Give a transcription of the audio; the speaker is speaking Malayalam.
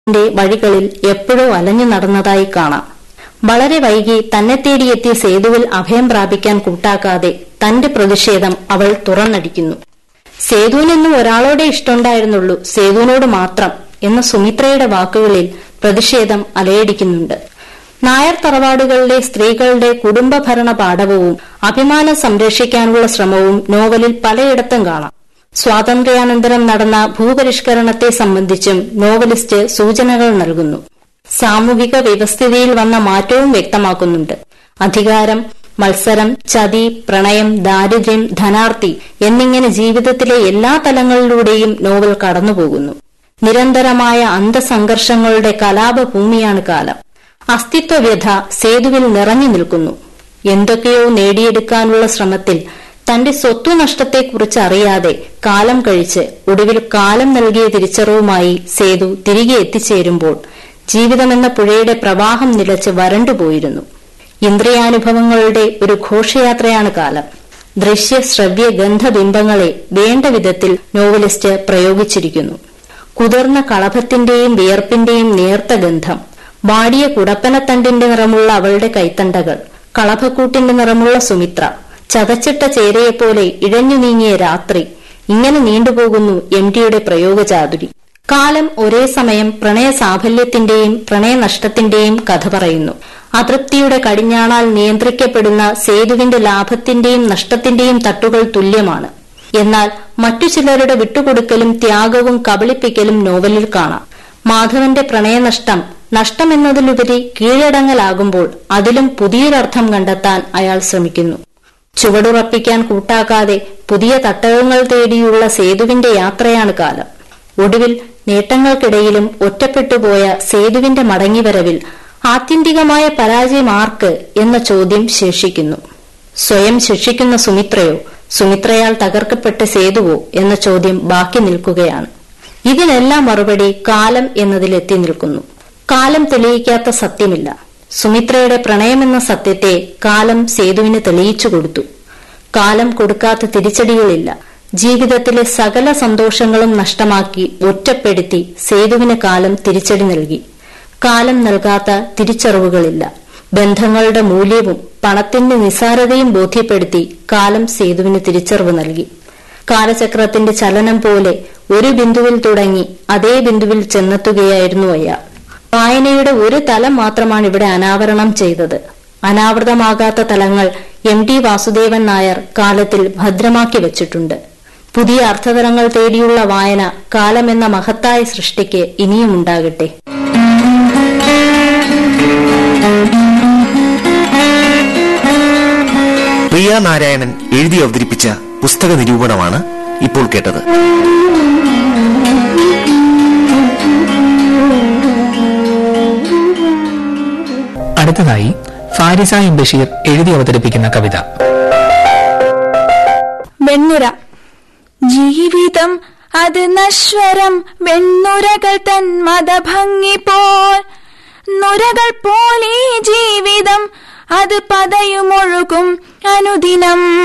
ന്റെ വഴികളിൽ എപ്പോഴോ അലഞ്ഞു നടന്നതായി കാണാം വളരെ വൈകി തന്നെ തേടിയെത്തിയ സേതുവിൽ അഭയം പ്രാപിക്കാൻ കൂട്ടാക്കാതെ തന്റെ പ്രതിഷേധം അവൾ തുറന്നടിക്കുന്നു സേതുവിനെന്നും ഒരാളോടെ ഇഷ്ടമുണ്ടായിരുന്നുള്ളൂ സേതുവിനോട് മാത്രം എന്ന സുമിത്രയുടെ വാക്കുകളിൽ പ്രതിഷേധം അലയടിക്കുന്നുണ്ട് നായർ തറവാടുകളിലെ സ്ത്രീകളുടെ കുടുംബഭരണ പാഠവും അഭിമാനം സംരക്ഷിക്കാനുള്ള ശ്രമവും നോവലിൽ പലയിടത്തും കാണാം സ്വാതന്ത്ര്യാനന്തരം നടന്ന ഭൂപരിഷ്കരണത്തെ സംബന്ധിച്ചും നോവലിസ്റ്റ് സൂചനകൾ നൽകുന്നു സാമൂഹിക വ്യവസ്ഥിതിയിൽ വന്ന മാറ്റവും വ്യക്തമാക്കുന്നുണ്ട് അധികാരം മത്സരം ചതി പ്രണയം ദാരിദ്ര്യം ധനാർത്തി എന്നിങ്ങനെ ജീവിതത്തിലെ എല്ലാ തലങ്ങളിലൂടെയും നോവൽ കടന്നുപോകുന്നു നിരന്തരമായ അന്തസംഘർഷങ്ങളുടെ കലാപഭൂമിയാണ് കാലം അസ്തിത്വവ്യഥ സേതുവിൽ നിറഞ്ഞു നിൽക്കുന്നു എന്തൊക്കെയോ നേടിയെടുക്കാനുള്ള ശ്രമത്തിൽ തന്റെ സ്വത്തുനഷ്ടത്തെക്കുറിച്ച് അറിയാതെ കാലം കഴിച്ച് ഒടുവിൽ കാലം നൽകിയ തിരിച്ചറിവുമായി സേതു തിരികെ എത്തിച്ചേരുമ്പോൾ ജീവിതമെന്ന പുഴയുടെ പ്രവാഹം നിലച്ച് വരണ്ടുപോയിരുന്നു ഇന്ദ്രിയാനുഭവങ്ങളുടെ ഒരു ഘോഷയാത്രയാണ് കാലം ദൃശ്യ ശ്രവ്യ ഗന്ധബിംബങ്ങളെ വേണ്ട വിധത്തിൽ നോവലിസ്റ്റ് പ്രയോഗിച്ചിരിക്കുന്നു കുതിർന്ന കളഭത്തിന്റെയും വിയർപ്പിന്റെയും നേർത്ത ഗന്ധം വാടിയ കുടപ്പനത്തണ്ടിന്റെ നിറമുള്ള അവളുടെ കൈത്തണ്ടകൾ കളഭക്കൂട്ടിന്റെ നിറമുള്ള സുമിത്ര ചതച്ചിട്ട ചേരയെപ്പോലെ ഇഴഞ്ഞു നീങ്ങിയ രാത്രി ഇങ്ങനെ നീണ്ടുപോകുന്നു എം ടിയുടെ പ്രയോഗചാതുരി കാലം ഒരേ സമയം പ്രണയ സാഫല്യത്തിന്റെയും പ്രണയനഷ്ടത്തിന്റെയും കഥ പറയുന്നു അതൃപ്തിയുടെ കടിഞ്ഞാണാൽ നിയന്ത്രിക്കപ്പെടുന്ന സേതുവിന്റെ ലാഭത്തിന്റെയും നഷ്ടത്തിന്റെയും തട്ടുകൾ തുല്യമാണ് എന്നാൽ മറ്റു ചിലരുടെ വിട്ടുകൊടുക്കലും ത്യാഗവും കബളിപ്പിക്കലും നോവലിൽ കാണാം മാധവന്റെ പ്രണയനഷ്ടം നഷ്ടമെന്നതിലുപരി കീഴടങ്ങലാകുമ്പോൾ അതിലും പുതിയൊരർത്ഥം കണ്ടെത്താൻ അയാൾ ശ്രമിക്കുന്നു ചുവടുറപ്പിക്കാൻ കൂട്ടാക്കാതെ പുതിയ തട്ടകങ്ങൾ തേടിയുള്ള സേതുവിന്റെ യാത്രയാണ് കാലം ഒടുവിൽ നേട്ടങ്ങൾക്കിടയിലും ഒറ്റപ്പെട്ടുപോയ സേതുവിന്റെ മടങ്ങിവരവിൽ ആത്യന്തികമായ പരാജയം ആർക്ക് എന്ന ചോദ്യം ശേഷിക്കുന്നു സ്വയം ശിക്ഷിക്കുന്ന സുമിത്രയോ സുമിത്രയാൽ തകർക്കപ്പെട്ട സേതുവോ എന്ന ചോദ്യം ബാക്കി നിൽക്കുകയാണ് ഇതിനെല്ലാം മറുപടി കാലം എന്നതിൽ എത്തി നിൽക്കുന്നു കാലം തെളിയിക്കാത്ത സത്യമില്ല സുമിത്രയുടെ പ്രണയമെന്ന സത്യത്തെ കാലം സേതുവിന് തെളിയിച്ചു കൊടുത്തു കാലം കൊടുക്കാത്ത തിരിച്ചടികളില്ല ജീവിതത്തിലെ സകല സന്തോഷങ്ങളും നഷ്ടമാക്കി ഒറ്റപ്പെടുത്തി സേതുവിന് കാലം തിരിച്ചടി നൽകി കാലം നൽകാത്ത തിരിച്ചറിവുകളില്ല ബന്ധങ്ങളുടെ മൂല്യവും പണത്തിന്റെ നിസാരതയും ബോധ്യപ്പെടുത്തി കാലം സേതുവിന് തിരിച്ചറിവ് നൽകി കാലചക്രത്തിന്റെ ചലനം പോലെ ഒരു ബിന്ദുവിൽ തുടങ്ങി അതേ ബിന്ദുവിൽ ചെന്നെത്തുകയായിരുന്നു അയാൾ വായനയുടെ ഒരു തലം മാത്രമാണ് ഇവിടെ അനാവരണം ചെയ്തത് അനാവൃതമാകാത്ത തലങ്ങൾ എം ടി വാസുദേവൻ നായർ കാലത്തിൽ ഭദ്രമാക്കി വച്ചിട്ടുണ്ട് പുതിയ അർത്ഥതലങ്ങൾ തേടിയുള്ള വായന കാലമെന്ന മഹത്തായ സൃഷ്ടിക്ക് ഇനിയും ഉണ്ടാകട്ടെ പ്രിയ നാരായണൻ എഴുതി അവതരിപ്പിച്ച പുസ്തക നിരൂപണമാണ് ഇപ്പോൾ കേട്ടത് അടുത്തതായി ഫാരിസ എം ബഷീർ എഴുതി അവതരിപ്പിക്കുന്ന കവിത വെണ്ണുര ജീവിതം അത് നശ്വരം വെണ്ണുരകൾ തൻ മതഭംഗി പോൽ നുരകൾ പോലെ ജീവിതം അത് പതയുമൊഴുകും അനുദിനം